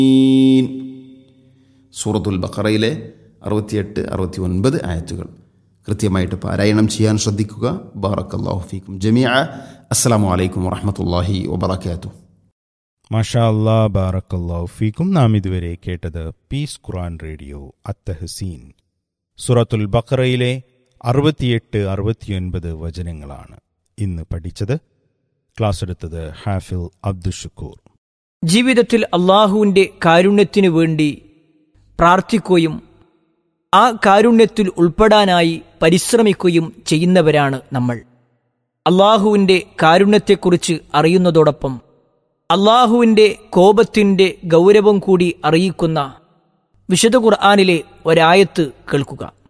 സൂറത്തുൽ ബഖറയിലെ അറുപത്തിയെട്ട് അറുപത്തി ഒൻപത് ആയത്തുകൾ കൃത്യമായിട്ട് പാരായണം ചെയ്യാൻ ശ്രദ്ധിക്കുക ബാറക്കല്ലാഹു ഫീക്കും ജമിയ അസ്സലാമു അലൈക്കും വറഹമത്തല്ലാഹി വബർക്കാത്തു മാഷാ അല്ലാ ബാറക്കല്ലാഹു ഫീക്കും നാം ഇതുവരെ കേട്ടത് പീസ് ഖുറാൻ റേഡിയോ അത്തഹസീൻ സുറത്തുൽ ബഖറയിലെ അറുപത്തിയെട്ട് അറുപത്തിയൊൻപത് വചനങ്ങളാണ് ഇന്ന് പഠിച്ചത് ക്ലാസ് എടുത്തത് ഹാഫിൽ അബ്ദുഷക്കൂർ ജീവിതത്തിൽ അള്ളാഹുവിൻ്റെ കാരുണ്യത്തിനു വേണ്ടി പ്രാർത്ഥിക്കുകയും ആ കാരുണ്യത്തിൽ ഉൾപ്പെടാനായി പരിശ്രമിക്കുകയും ചെയ്യുന്നവരാണ് നമ്മൾ അള്ളാഹുവിൻ്റെ കാരുണ്യത്തെക്കുറിച്ച് അറിയുന്നതോടൊപ്പം അള്ളാഹുവിൻ്റെ കോപത്തിൻ്റെ ഗൗരവം കൂടി അറിയിക്കുന്ന വിശുദ്ധ ഖുർആാനിലെ ഒരായത്ത് കേൾക്കുക